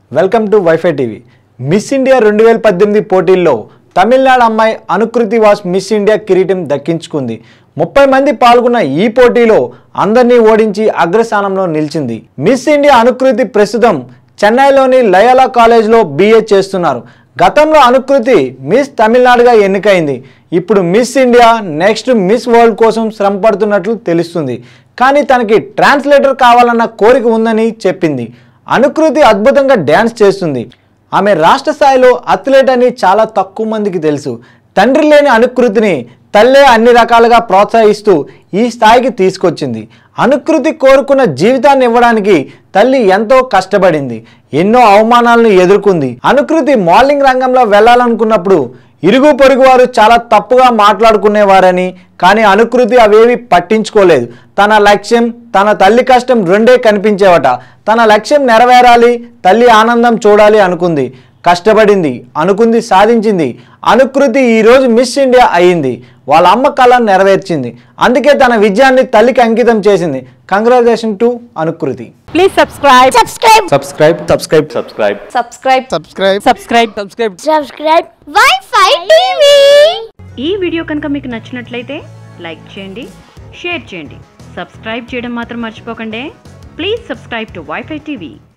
Welcome to WiFi TV Miss India రెండు వేల పద్దెనిమిది పోటీల్లో తమిళనాడు అమ్మాయి అనుకృతి వాస్ మిస్ ఇండియా కిరీటం దక్కించుకుంది ముప్పై మంది పాల్గొన్న ఈ పోటీలో అందరినీ ఓడించి అగ్రస్థానంలో నిలిచింది మిస్ ఇండియా అనుకృతి ప్రస్తుతం చెన్నైలోని లయోలా కాలేజ్లో బీఏ చేస్తున్నారు గతంలో అనుకృతి మిస్ తమిళనాడుగా ఎన్నికైంది ఇప్పుడు Miss India next Miss World కోసం శ్రమ పడుతున్నట్లు తెలుస్తుంది కానీ తనకి ట్రాన్స్లేటర్ కావాలన్న కోరిక ఉందని చెప్పింది అనుకృతి అద్భుతంగా డ్యాన్స్ చేస్తుంది ఆమె రాష్ట్ర స్థాయిలో అథ్లెట్ అని చాలా తక్కువ మందికి తెలుసు తండ్రి లేని అనుకృతిని తల్లే అన్ని రకాలుగా ప్రోత్సహిస్తూ ఈ స్థాయికి తీసుకొచ్చింది అనుకృతి కోరుకున్న జీవితాన్ని ఇవ్వడానికి తల్లి ఎంతో కష్టపడింది ఎన్నో అవమానాలను ఎదుర్కొంది అనుకృతి మోడలింగ్ రంగంలో వెళ్ళాలనుకున్నప్పుడు ఇరుగు పొరుగు వారు చాలా తప్పుగా మాట్లాడుకునేవారని కానీ అనుకృతి అవేవి పట్టించుకోలేదు తన లక్ష్యం తన తల్లి కష్టం రెండే కనిపించేవట తన లక్ష్యం నెరవేరాలి తల్లి ఆనందం చూడాలి అనుకుంది కష్టపడింది అనుకుంది సాధించింది అనుకృతి ఈరోజు మిస్ ఇండియా అయ్యింది వాళ్ళ అమ్మ కళను నెరవేర్చింది అందుకే తన విజయాన్ని తల్లికి అంకితం చేసింది congratulation to Anukriti Please subscribe. subscribe subscribe subscribe subscribe Subscribe. subscribe Subscribe. Subscribe. subscribe Wi-Fi TV ఈ వీడియో కనుక మీకు నచ్చినట్లయితే లైక్ చేయండి షేర్ చేయండి సబ్స్క్రైబ్ చేయడం మాత్రం మర్చిపోకండి please subscribe to WiFi TV